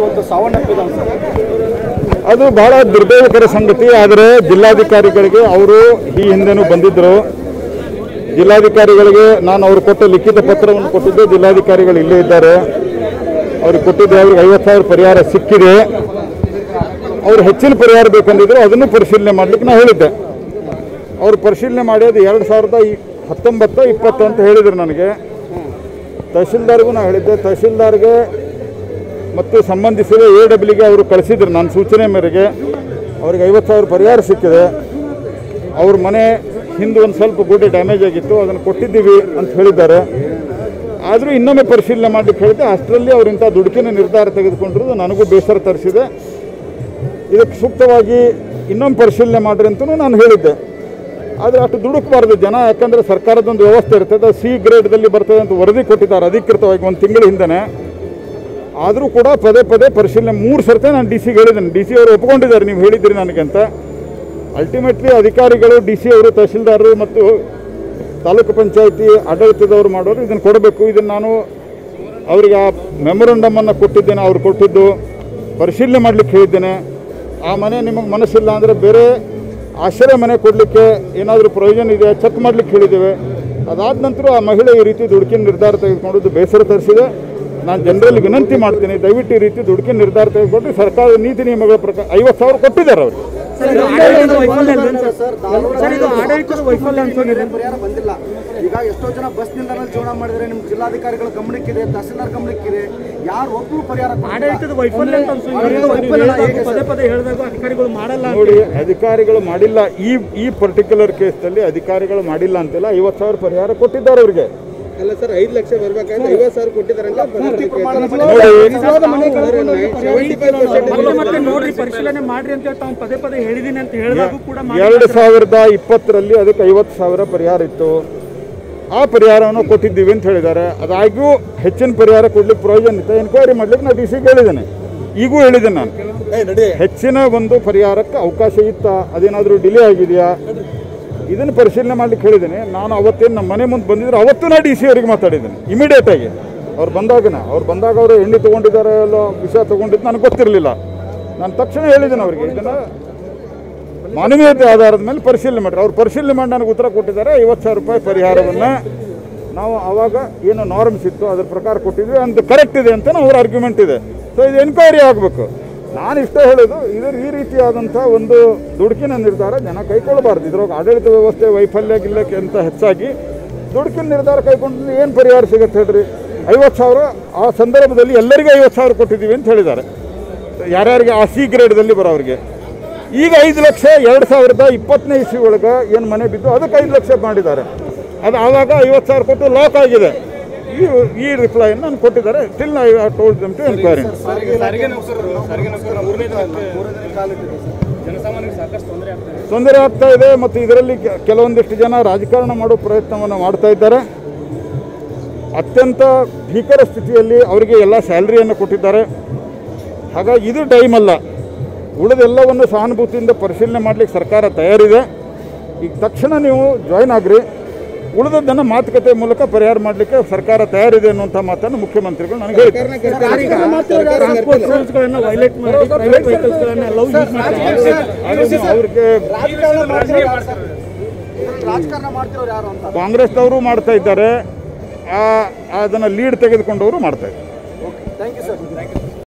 ಇವತ್ತು ಸಾವನ್ನಪ್ಪಿದ್ದಾನೆ ಸರ್ ಅದು ಬಹಳ ದುರ್ದೈವಕರ ಸಂಗತಿ ಆದರೆ ಜಿಲ್ಲಾಧಿಕಾರಿಗಳಿಗೆ ಅವರು ಈ ಹಿಂದೆನೂ ಬಂದಿದ್ದರು ಜಿಲ್ಲಾಧಿಕಾರಿಗಳಿಗೆ ನಾನು ಅವ್ರು ಕೊಟ್ಟ ಲಿಖಿತ ಪತ್ರವನ್ನು ಕೊಟ್ಟಿದ್ದೆ ಜಿಲ್ಲಾಧಿಕಾರಿಗಳು ಇಲ್ಲೇ ಇದ್ದಾರೆ ಅವ್ರಿಗೆ ಕೊಟ್ಟಿದ್ದೆ ಅವ್ರಿಗೆ ಐವತ್ತು ಸಾವಿರ ಪರಿಹಾರ ಸಿಕ್ಕಿದೆ ಅವ್ರು ಹೆಚ್ಚಿನ ಪರಿಹಾರ ಬೇಕಂದಿದ್ರು ಅದನ್ನು ಪರಿಶೀಲನೆ ಮಾಡಲಿಕ್ಕೆ ನಾನು ಹೇಳಿದ್ದೆ ಅವ್ರು ಪರಿಶೀಲನೆ ಮಾಡಿ ಅದು ಎರಡು ಸಾವಿರದ ಈ ಹತ್ತೊಂಬತ್ತು ಇಪ್ಪತ್ತು ಅಂತ ಹೇಳಿದರು ನನಗೆ ತಹಶೀಲ್ದಾರ್ಗೂ ನಾನು ಹೇಳಿದ್ದೆ ತಹಶೀಲ್ದಾರ್ಗೆ ಮತ್ತು ಸಂಬಂಧಿಸಿದ ಎ ಡಬ್ಲ್ಯೂಗೆ ಅವರು ಕಳಿಸಿದ್ರು ನನ್ನ ಸೂಚನೆ ಮೇರೆಗೆ ಅವ್ರಿಗೆ ಐವತ್ತು ಸಾವಿರ ಪರಿಹಾರ ಸಿಕ್ಕಿದೆ ಅವ್ರ ಮನೆ ಹಿಂದೆ ಒಂದು ಸ್ವಲ್ಪ ಗುಡ್ಡೆ ಡ್ಯಾಮೇಜ್ ಆಗಿತ್ತು ಅದನ್ನು ಕೊಟ್ಟಿದ್ದೀವಿ ಅಂತ ಹೇಳಿದ್ದಾರೆ ಆದರೂ ಇನ್ನೊಮ್ಮೆ ಪರಿಶೀಲನೆ ಮಾಡಲಿಕ್ಕೆ ಹೇಳಿದೆ ಅಷ್ಟರಲ್ಲಿ ಅವ್ರು ಇಂಥ ದುಡುಕಿನ ನಿರ್ಧಾರ ತೆಗೆದುಕೊಂಡಿರೋದು ನನಗೂ ಬೇಸರ ತರಿಸಿದೆ ಇದಕ್ಕೆ ಸೂಕ್ತವಾಗಿ ಇನ್ನೊಮ್ಮೆ ಪರಿಶೀಲನೆ ಮಾಡಿರಿ ಅಂತಲೂ ನಾನು ಹೇಳಿದ್ದೆ ಆದರೆ ಅಷ್ಟು ದುಡುಕಬಾರ್ದು ಜನ ಯಾಕಂದರೆ ಸರ್ಕಾರದೊಂದು ವ್ಯವಸ್ಥೆ ಇರ್ತದೆ ಸಿ ಗ್ರೇಡ್ದಲ್ಲಿ ಬರ್ತದೆ ಅಂತ ವರದಿ ಕೊಟ್ಟಿದ್ದಾರೆ ಅಧಿಕೃತವಾಗಿ ಒಂದು ತಿಂಗಳ ಹಿಂದೆನೇ ಆದರೂ ಕೂಡ ಪದೇ ಪದೇ ಪರಿಶೀಲನೆ ಮೂರು ಸರ್ತಿ ನಾನು ಡಿ ಸಿಗೆ ಹೇಳಿದ್ದೇನೆ ಡಿ ಸಿ ಅವರು ಒಪ್ಕೊಂಡಿದ್ದಾರೆ ನೀವು ಹೇಳಿದ್ದೀರಿ ನನಗೆ ಅಂತ ಅಲ್ಟಿಮೇಟ್ಲಿ ಅಧಿಕಾರಿಗಳು ಡಿ ಸಿ ಅವರು ತಹಶೀಲ್ದಾರರು ಮತ್ತು ತಾಲೂಕು ಪಂಚಾಯತಿ ಆಡಳಿತದವರು ಮಾಡೋರು ಇದನ್ನು ಕೊಡಬೇಕು ಇದನ್ನು ನಾನು ಅವರಿಗೆ ಆ ಮೆಮೊರಂಡಮನ್ನು ಕೊಟ್ಟಿದ್ದೇನೆ ಅವ್ರು ಕೊಟ್ಟಿದ್ದು ಪರಿಶೀಲನೆ ಮಾಡಲಿಕ್ಕೆ ಹೇಳಿದ್ದೇನೆ ಆ ಮನೆ ನಿಮಗೆ ಮನಸ್ಸಿಲ್ಲ ಅಂದರೆ ಬೇರೆ ಆಶ್ರಯ ಮನೆ ಕೊಡಲಿಕ್ಕೆ ಏನಾದರೂ ಪ್ರಯೋಜನ ಇದೆ ಚೆಕ್ ಮಾಡಲಿಕ್ಕೆ ಹೇಳಿದ್ದೇವೆ ಅದಾದ ನಂತರ ಆ ಮಹಿಳೆ ಈ ರೀತಿ ದುಡುಕಿನ ನಿರ್ಧಾರ ತೆಗೆದುಕೊಂಡಿದ್ದು ಬೇಸರ ತರಿಸಿದೆ ನಾನು ಜನರಲ್ಲಿ ವಿನಂತಿ ಮಾಡ್ತೀನಿ ದಯವಿಟ್ಟು ಈ ರೀತಿ ದುಡುಕಿನ ನಿರ್ಧಾರ ತೆಗೆದುಕೊಂಡ್ರೆ ಸರ್ಕಾರದ ನೀತಿ ನಿಯಮಗಳ ಪ್ರಕಾರ ಐವತ್ತು ಸಾವಿರ ಕೊಟ್ಟಿದ್ದಾರೆ ಅವರು ಸರ್ ಇದು ಆಡಳಿತದ ವೈಫಲ್ಯ ಅನ್ಸೋಗಿದೆ ಪರಿಹಾರ ಬಂದಿಲ್ಲ ಈಗ ಎಷ್ಟೋ ಜನ ಬಸ್ ನಿಲ್ದಾಣದಲ್ಲಿ ಜೀವನ ಮಾಡಿದ್ರೆ ನಿಮ್ಮ ಜಿಲ್ಲಾಧಿಕಾರಿಗಳ ಗಮನಕ್ಕಿದೆ ತಹಸೀಲ್ದಾರ್ ಗಮನಕ್ಕಿದೆ ಯಾರು ಒಬ್ಬರು ಪರಿಹಾರ ಆಡಳಿತದ ವೈಫಲ್ಯ ಅಂತ ಆಡಳಿತದ ವೈಫಲ್ಯ ಹೇಗೆ ಪದೇ ಪದೇ ಹೇಳಿದಾಗ ಅಧಿಕಾರಿಗಳು ಮಾಡಲ್ಲ ನೋಡಿ ಅಧಿಕಾರಿಗಳು ಮಾಡಿಲ್ಲ ಈ ಈ ಪರ್ಟಿಕ್ಯುಲರ್ ಕೇಸ್ನಲ್ಲಿ ಅಧಿಕಾರಿಗಳು ಮಾಡಿಲ್ಲ ಅಂತಿಲ್ಲ ಐವತ್ತು ಸಾವಿರ ಪರಿಹಾರ ಕೊಟ್ಟಿದ್ದಾರೆ ಅವರಿಗೆ ಅಲ್ಲ ಸರ್ ಐದು ಲಕ್ಷ ಬರ್ಬೇಕಾದ್ರೆ ಐವತ್ತು ಸಾವಿರ ಕೊಟ್ಟಿದ್ದಾರೆ ಅಂತ ಪೂರ್ತಿ ಪ್ರಮಾಣ ಮತ್ತೆ ಮತ್ತೆ ನೋಡ್ರಿ ಪರಿಶೀಲನೆ ಮಾಡ್ರಿ ಅಂತ ಹೇಳಿ ತಾವು ಪದೇ ಪದೇ ಹೇಳಿದೀನಿ ಅಂತ ಹೇಳಿದಾಗೂ ಕೂಡ ಮಾಡಿ- ಎರಡು ಸಾವಿರದ ಇಪ್ಪತ್ತರಲ್ಲಿ ಅದಕ್ಕೆ ಐವತ್ತು ಸಾವಿರ ಪರಿಹಾರ ಇತ್ತು ಆ ಪರಿಹಾರವನ್ನು ಕೊಟ್ಟಿದ್ದೀವಿ ಅಂತ ಹೇಳಿದ್ದಾರೆ ಅದಾಗ್ಯೂ ಹೆಚ್ಚಿನ ಪರಿಹಾರ ಕೊಡ್ಲಿಕ್ಕೆ ಪ್ರಯೋಜನ ಇತ್ತು ಎನ್ಕ್ವೈರಿ ಮಾಡ್ಲಿಕ್ಕೆ ನಾನು ಡಿ ಸಿಗೆ ಹೇಳಿದ್ದೇನೆ ಈಗೂ ಹೇಳಿದ್ದೇನೆ ನಾನು ಹೆಚ್ಚಿನ ಒಂದು ಪರಿಹಾರಕ್ಕೆ ಅವಕಾಶ ಇತ್ತ ಅದೇನಾದರೂ ಡಿಲೇ ಆಗಿದೆಯಾ ಇದನ್ನು ಪರಿಶೀಲನೆ ಮಾಡ್ಲಿಕ್ಕೆ ಹೇಳಿದ್ದೇನೆ ನಾನು ಅವತ್ತೇನು ನಮ್ಮ ಮನೆ ಮುಂದೆ ಬಂದಿದ್ರು ಅವತ್ತು ನಾ ಡಿ ಸಿ ಅವರಿಗೆ ಮಾತಾಡಿದ್ದೇನೆ ಇಮಿಡಿಯೇಟ್ ಆಗಿ ಅವ್ರು ಬಂದಾಗನ ಅವ್ರು ಬಂದಾಗ ಅವರು ಎಣ್ಣೆ ತೊಗೊಂಡಿದ್ದಾರೆ ಎಲ್ಲೋ ವಿಷಯ ತೊಗೊಂಡಿದ್ದು ನನಗೆ ಗೊತ್ತಿರಲಿಲ್ಲ ನಾನು ತಕ್ಷಣ ಹೇಳಿದ್ದೇನೆ ಅವರಿಗೆ ಇದನ್ನು ಮಾನವೀಯತೆ ಆಧಾರದ ಮೇಲೆ ಪರಿಶೀಲನೆ ಮಾಡಿರಿ ಅವ್ರು ಪರಿಶೀಲನೆ ಮಾಡಿ ನನಗೆ ಉತ್ತರ ಕೊಟ್ಟಿದ್ದಾರೆ ಐವತ್ತು ಸಾವಿರ ರೂಪಾಯಿ ಪರಿಹಾರವನ್ನು ನಾವು ಆವಾಗ ಏನು ನಾರ್ಮ್ಸ್ ಇತ್ತು ಅದ್ರ ಪ್ರಕಾರ ಕೊಟ್ಟಿದ್ವಿ ಅಂತ ಕರೆಕ್ಟ್ ಇದೆ ಅಂತ ಅವ್ರ ಆರ್ಗ್ಯುಮೆಂಟ್ ಇದೆ ಸೊ ಇದು ಎನ್ಕ್ವೈರಿ ಆಗಬೇಕು ನಾನು ಇಷ್ಟೇ ಹೇಳೋದು ಇದರ ಈ ರೀತಿಯಾದಂಥ ಒಂದು ದುಡುಕಿನ ನಿರ್ಧಾರ ಜನ ಕೈಗೊಳ್ಳಬಾರ್ದು ಇದ್ರೊಳಗೆ ಆಡಳಿತ ವ್ಯವಸ್ಥೆ ವೈಫಲ್ಯ ಗಿಲ್ಲಕ್ಕೆ ಅಂತ ಹೆಚ್ಚಾಗಿ ದುಡುಕಿನ ನಿರ್ಧಾರ ಕೈಗೊಂಡ್ರೆ ಏನು ಪರಿಹಾರ ಸಿಗುತ್ತೆ ಹೇಳ್ರಿ ಐವತ್ತು ಸಾವಿರ ಆ ಸಂದರ್ಭದಲ್ಲಿ ಎಲ್ಲರಿಗೂ ಐವತ್ತು ಸಾವಿರ ಕೊಟ್ಟಿದ್ದೀವಿ ಅಂತ ಹೇಳಿದ್ದಾರೆ ಯಾರ್ಯಾರಿಗೆ ಆ ಸಿ ಗ್ರೇಡ್ದಲ್ಲಿ ಬರೋರಿಗೆ ಈಗ ಐದು ಲಕ್ಷ ಎರಡು ಸಾವಿರದ ಇಪ್ಪತ್ತನೇ ಇಸ್ವಿ ಒಳಗೆ ಏನು ಮನೆ ಬಿದ್ದು ಅದಕ್ಕೆ ಐದು ಲಕ್ಷ ಮಾಡಿದ್ದಾರೆ ಅದು ಆವಾಗ ಐವತ್ತು ಸಾವಿರ ಕೊಟ್ಟು ಲಾಕ್ ಆಗಿದೆ ಈ ಈ ರಿಪ್ಲೈಯನ್ನು ನಾನು ಕೊಟ್ಟಿದ್ದಾರೆ still I told them to enquiry ಸಾರಿಗೆ ನೌಕರರು ಸಾರಿಗೆ ನೌಕರರು ಮೂರನೇ ಮೂರನೇ ಕಾಲಿಟ್ಟಿದೆ ಸರ್ ಜನಸಾಮಾನ್ಯರಿಗೆ ಸಾಕಷ್ಟು ತೊಂದರೆ ಆಗ್ತದೆ ತೊಂದರೆ ಆಗ್ತಾ ಇದೆ ಮತ್ತು ಇದರಲ್ಲಿ ಕೆ- ಕೆಲವೊಂದಿಷ್ಟು ಜನ ರಾಜಕಾರಣ ಮಾಡೋ ಪ್ರಯತ್ನವನ್ನು ಮಾಡ್ತಾ ಇದ್ದಾರೆ ಅತ್ಯಂತ ಭೀಕರ ಸ್ಥಿತಿಯಲ್ಲಿ ಅವರಿಗೆ ಎಲ್ಲ ಸ್ಯಾಲ್ರಿಯನ್ನು ಕೊಟ್ಟಿದ್ದಾರೆ ಹಾಗಾಗಿ ಇದು ಟೈಮ್ ಅಲ್ಲ ಉಳಿದೆಲ್ಲವನ್ನು ಸಹಾನುಭೂತಿಯಿಂದ ಪರಿಶೀಲನೆ ಮಾಡಲಿಕ್ಕೆ ಸರ್ಕಾರ ತಯಾರಿದೆ ಈಗ ತಕ್ಷಣ ನೀವು ಜಾಯ್ನ್ ಆಗ್ರಿ ಉಳಿದದ್ದನ್ನು ಮಾತುಕತೆ ಮೂಲಕ ಪರಿಹಾರ ಮಾಡಲಿಕ್ಕೆ ಸರ್ಕಾರ ತಯಾರಿದೆ ಅನ್ನುವಂಥ ಮಾತನ್ನು ಮುಖ್ಯಮಂತ್ರಿಗಳು ನನಗೆ ಹೇಳಿದ್ದಾರೆ ಟ್ರಾನ್ಸ್ಪೋರ್ಟ್ ರೂಲ್ಸ್ಗಳನ್ನ ವೈಲೇಟ್ ಮಾಡಿ ಪ್ರೈವೇಟ್ ವೆಹಿಕಲ್ಸ್ಗಳನ್ನ ಲವ್ ಯೂಸ್ ಮಾಡ್ತಾರೆ ಅದು ಅವ್ರಿಗೆ ರಾಜಕಾರಣ ಮಾಡ್ತಿರೋರು ಯಾರು ಸರ್ ಇದ್ರಲ್ಲಿ ರಾಜಕಾರಣ ಮಾಡ್ತಿರೋರು ಯಾರು ಅಂತ ಕಾಂಗ್ರೆಸ್ನವರು ಮಾಡ್ತಾ ಇದ್ದಾರೆ ಆ ಅದನ್ನು ಲೀಡ್ ತೆಗೆದುಕೊಂಡವರು ಮಾಡ್ತಾ ಇದ್ದಾರೆ